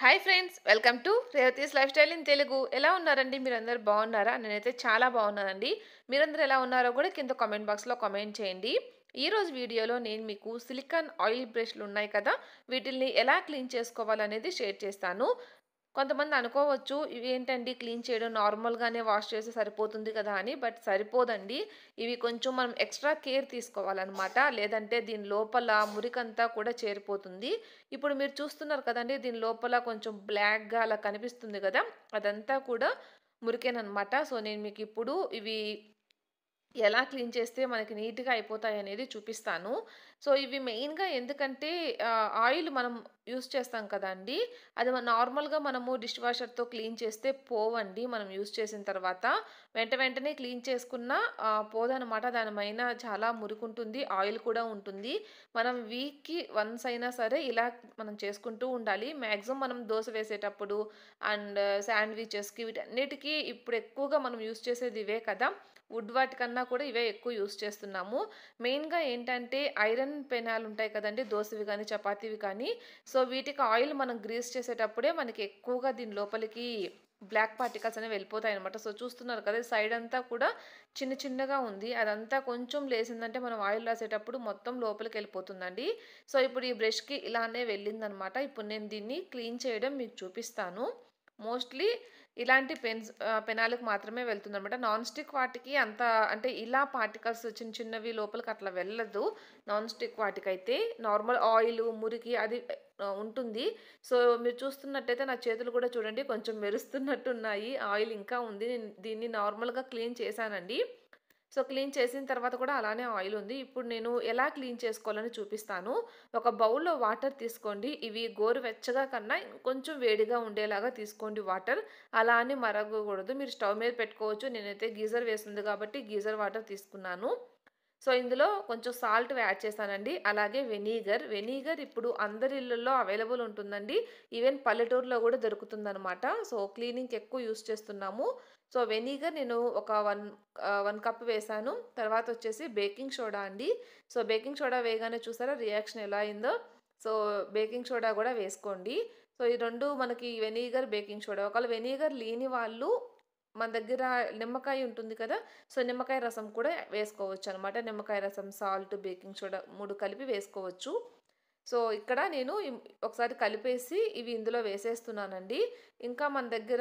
hi friends welcome to Revathi's lifestyle in Telugu ఎలా ఉన్నారండి మీరందరూ బాగున్నారా నేనైతే చాలా బాగున్నానండి మీరందరూ ఎలా ఉన్నారో కూడా కింద కామెంట్ బాక్స్లో కామెంట్ చేయండి ఈ రోజు వీడియోలో నేను మీకు సిలికాన్ ఆయిల్ బ్రష్లు ఉన్నాయి కదా వీటిల్ని ఎలా క్లీన్ చేసుకోవాలనేది షేర్ చేస్తాను కొంతమంది అనుకోవచ్చు ఇవి ఏంటండి క్లీన్ చేయడం నార్మల్గానే వాష్ చేస్తే సరిపోతుంది కదా అని బట్ సరిపోదండి ఇవి కొంచెం మనం ఎక్స్ట్రా కేర్ తీసుకోవాలన్నమాట లేదంటే దీని లోపల మురికంతా కూడా చేరిపోతుంది ఇప్పుడు మీరు చూస్తున్నారు కదండి దీని లోపల కొంచెం బ్లాక్గా అలా కనిపిస్తుంది కదా అదంతా కూడా మురికేనమాట సో నేను మీకు ఇప్పుడు ఇవి ఎలా క్లీన్ చేస్తే మనకి నీట్గా అయిపోతాయి అనేది చూపిస్తాను సో ఇవి మెయిన్గా ఎందుకంటే ఆయిల్ మనం యూస్ చేస్తాం కదండి అది మన నార్మల్గా మనము డిష్ వాషర్తో క్లీన్ చేస్తే పోవండి మనం యూస్ చేసిన తర్వాత వెంట వెంటనే క్లీన్ చేసుకున్న పోదనమాట దానిపైన చాలా మురుకుంటుంది ఆయిల్ కూడా ఉంటుంది మనం వీక్కి వన్స్ అయినా సరే ఇలా మనం చేసుకుంటూ ఉండాలి మ్యాక్సిమం మనం దోశ వేసేటప్పుడు అండ్ శాండ్విచెస్కి వీటన్నిటికీ ఇప్పుడు ఎక్కువగా మనం యూస్ చేసేది ఇవే కదా వుడ్ వాటికన్నా కూడా ఇవే ఎక్కువ యూస్ చేస్తున్నాము మెయిన్గా ఏంటంటే ఐరన్ పెనాలు ఉంటాయి కదండి దోశవి కానీ చపాతీవి కానీ సో వీటికి ఆయిల్ మనం గ్రీస్ చేసేటప్పుడే మనకి ఎక్కువగా దీని లోపలికి బ్లాక్ పార్టికల్స్ అనేవి వెళ్ళిపోతాయి అనమాట సో చూస్తున్నారు కదా సైడ్ అంతా కూడా చిన్న చిన్నగా ఉంది అదంతా కొంచెం లేసిందంటే మనం ఆయిల్ రాసేటప్పుడు మొత్తం లోపలికి వెళ్ళిపోతుందండి సో ఇప్పుడు ఈ బ్రష్కి ఇలానే వెళ్ళిందనమాట ఇప్పుడు నేను దీన్ని క్లీన్ చేయడం మీకు చూపిస్తాను మోస్ట్లీ ఇలాంటి పెన్స్ పెనాలకు మాత్రమే వెళ్తుంది అనమాట నాన్ స్టిక్ వాటికి అంత అంటే ఇలా పార్టికల్స్ చిన్న చిన్నవి లోపలికి అట్లా వెళ్ళదు నాన్ స్టిక్ వాటికైతే నార్మల్ ఆయిల్ మురికి అది ఉంటుంది సో మీరు చూస్తున్నట్టయితే నా చేతులు కూడా చూడండి కొంచెం మెరుస్తున్నట్టు ఉన్నాయి ఆయిల్ ఇంకా ఉంది నేను దీన్ని నార్మల్గా క్లీన్ చేశానండి సో క్లీన్ చేసిన తర్వాత కూడా అలానే ఆయిల్ ఉంది ఇప్పుడు నేను ఎలా క్లీన్ చేసుకోవాలని చూపిస్తాను ఒక బౌల్లో వాటర్ తీసుకోండి ఇవి గోరువెచ్చగా కన్నా కొంచెం వేడిగా ఉండేలాగా తీసుకోండి వాటర్ అలా అని మరగకూడదు మీరు స్టవ్ మీద పెట్టుకోవచ్చు నేనైతే గీజర్ వేస్తుంది కాబట్టి గీజర్ వాటర్ తీసుకున్నాను సో ఇందులో కొంచెం సాల్ట్ యాడ్ చేస్తానండి అలాగే వెనిగర్ వెనిగర్ ఇప్పుడు అందరి ఇళ్ళల్లో అవైలబుల్ ఉంటుందండి ఈవెన్ పల్లెటూరులో కూడా దొరుకుతుందనమాట సో క్లీనింగ్కి ఎక్కువ యూస్ చేస్తున్నాము సో వెనిగర్ నేను ఒక వన్ వన్ కప్ వేసాను తర్వాత వచ్చేసి బేకింగ్ సోడా అండి సో బేకింగ్ సోడా వేయగానే చూసారా రియాక్షన్ ఎలా అయిందో సో బేకింగ్ సోడా కూడా వేసుకోండి సో ఈ రెండు మనకి వెనిగర్ బేకింగ్ సోడా ఒకవేళ వెనిగర్ లేని వాళ్ళు మన దగ్గర నిమ్మకాయ ఉంటుంది కదా సో నిమ్మకాయ రసం కూడా వేసుకోవచ్చు అనమాట నిమ్మకాయ రసం సాల్ట్ బేకింగ్ సోడా మూడు కలిపి వేసుకోవచ్చు సో ఇక్కడ నేను ఒకసారి కలిపేసి ఇవి ఇందులో వేసేస్తున్నానండి ఇంకా మన దగ్గర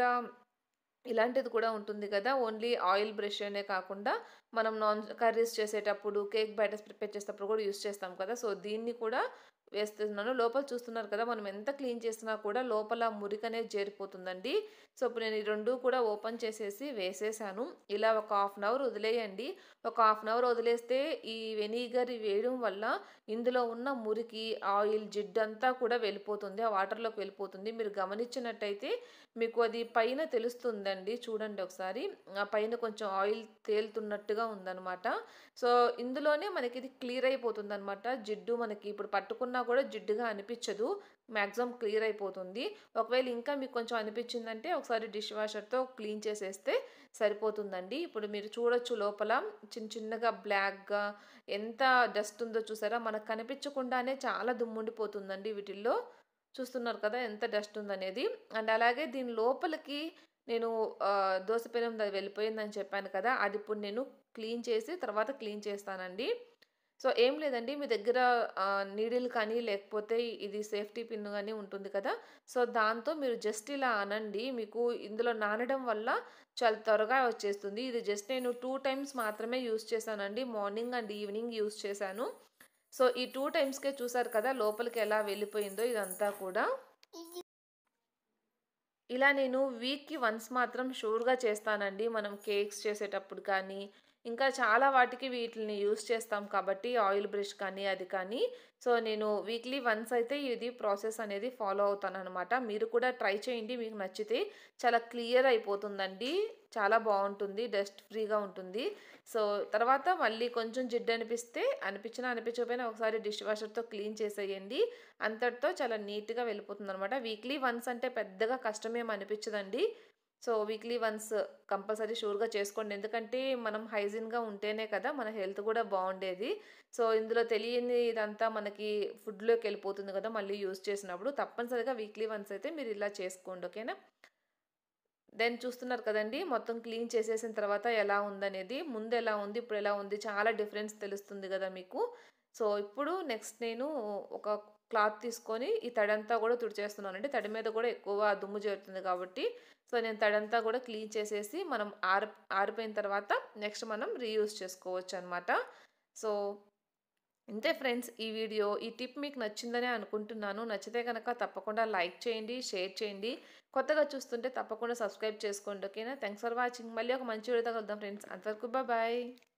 ఇలాంటిది కూడా ఉంటుంది కదా ఓన్లీ ఆయిల్ బ్రష్ అనే కాకుండా మనం నాన్ కర్రీస్ చేసేటప్పుడు కేక్ బ్యాటర్స్ ప్రిపేర్ చేసేటప్పుడు కూడా యూస్ చేస్తాం కదా సో దీన్ని కూడా వేస్తున్నాను లోపల చూస్తున్నారు కదా మనం ఎంత క్లీన్ చేసినా కూడా లోపల మురికి అనేది చేరిపోతుందండి సో ఇప్పుడు నేను ఈ రెండు కూడా ఓపెన్ చేసేసి వేసేసాను ఇలా ఒక హాఫ్ అన్ అవర్ వదిలేయండి ఒక హాఫ్ అన్ అవర్ వదిలేస్తే ఈ వెనిగర్ వేయడం వల్ల ఇందులో ఉన్న మురికి ఆయిల్ జిడ్డు అంతా కూడా వెళ్ళిపోతుంది ఆ వాటర్లోకి వెళ్ళిపోతుంది మీరు గమనించినట్టయితే మీకు అది పైన తెలుస్తుందండి చూడండి ఒకసారి ఆ పైన కొంచెం ఆయిల్ తేలుతున్నట్టుగా ఉందన్నమాట సో ఇందులోనే మనకి ఇది క్లియర్ అయిపోతుంది అనమాట జిడ్డు మనకి ఇప్పుడు పట్టుకున్నా కూడా జిడ్డుగా అనిపించదు మ్యాక్సిమం క్లియర్ అయిపోతుంది ఒకవేళ ఇంకా మీకు కొంచెం అనిపించిందంటే ఒకసారి డిష్ వాషర్తో క్లీన్ చేసేస్తే సరిపోతుందండి ఇప్పుడు మీరు చూడొచ్చు లోపల చిన్న చిన్నగా బ్లాక్గా ఎంత డస్ట్ ఉందో చూసారా మనకు కనిపించకుండానే చాలా దుమ్ముండిపోతుందండి వీటిల్లో చూస్తున్నారు కదా ఎంత డస్ట్ ఉందనేది అండ్ అలాగే దీని లోపలికి నేను దోశ పెనం అది వెళ్ళిపోయిందని చెప్పాను కదా అది ఇప్పుడు నేను క్లీన్ చేసి తర్వాత క్లీన్ చేస్తానండి సో ఏం లేదండి మీ దగ్గర నీడిల్ కానీ లేకపోతే ఇది సేఫ్టీ పిన్ కానీ ఉంటుంది కదా సో దాంతో మీరు జస్ట్ ఇలా అనండి మీకు ఇందులో నానడం వల్ల చాలా త్వరగా వచ్చేస్తుంది ఇది జస్ట్ నేను టూ టైమ్స్ మాత్రమే యూస్ చేశానండి మార్నింగ్ అండ్ ఈవినింగ్ యూస్ చేశాను సో ఈ టూ టైమ్స్కే చూసారు కదా లోపలికి ఎలా వెళ్ళిపోయిందో ఇదంతా కూడా ఇలా నేను వీక్కి వన్స్ మాత్రం షూర్గా చేస్తానండి మనం కేక్స్ చేసేటప్పుడు కానీ ఇంకా చాలా వాటికి వీటిని యూస్ చేస్తాం కాబట్టి ఆయిల్ బ్రష్ కానీ అది కానీ సో నేను వీక్లీ వన్స్ అయితే ఇది ప్రాసెస్ అనేది ఫాలో అవుతాను అనమాట మీరు కూడా ట్రై చేయండి మీకు నచ్చితే చాలా క్లియర్ అయిపోతుందండి చాలా బాగుంటుంది డస్ట్ ఫ్రీగా ఉంటుంది సో తర్వాత మళ్ళీ కొంచెం జిడ్డు అనిపిస్తే అనిపించినా అనిపించకపోయినా ఒకసారి డిష్ వాషర్తో క్లీన్ చేసేయండి అంతటితో చాలా నీట్గా వెళ్ళిపోతుంది అనమాట వీక్లీ వన్స్ అంటే పెద్దగా కష్టమేం అనిపించదండి సో వీక్లీ వన్స్ కంపల్సరీ షూర్గా చేసుకోండి ఎందుకంటే మనం హైజీన్గా ఉంటేనే కదా మన హెల్త్ కూడా బాగుండేది సో ఇందులో తెలియని ఇదంతా మనకి ఫుడ్లోకి వెళ్ళిపోతుంది కదా మళ్ళీ యూస్ చేసినప్పుడు తప్పనిసరిగా వీక్లీ వన్స్ అయితే మీరు ఇలా చేసుకోండి ఓకేనా దెన్ చూస్తున్నారు కదండి మొత్తం క్లీన్ చేసేసిన తర్వాత ఎలా ఉందనేది ముందు ఎలా ఉంది ఇప్పుడు ఎలా ఉంది చాలా డిఫరెన్స్ తెలుస్తుంది కదా మీకు సో ఇప్పుడు నెక్స్ట్ నేను ఒక క్లాత్ తీసుకొని ఈ తడంతా కూడా తుడిచేస్తున్నాను అంటే తడి మీద కూడా ఎక్కువ దుమ్ము చేరుతుంది కాబట్టి సో నేను తడంతా కూడా క్లీన్ చేసేసి మనం ఆరి ఆరిపోయిన తర్వాత నెక్స్ట్ మనం రీయూజ్ చేసుకోవచ్చు అనమాట సో ఇంతే ఫ్రెండ్స్ ఈ వీడియో ఈ టిప్ మీకు నచ్చిందని అనుకుంటున్నాను నచ్చితే కనుక తప్పకుండా లైక్ చేయండి షేర్ చేయండి కొత్తగా చూస్తుంటే తప్పకుండా సబ్స్క్రైబ్ చేసుకోండి ఓకేనా థ్యాంక్స్ ఫర్ వాచింగ్ మళ్ళీ ఒక మంచి వీడియోతో కలుద్దాం ఫ్రెండ్స్ అంతవరకు బాయ్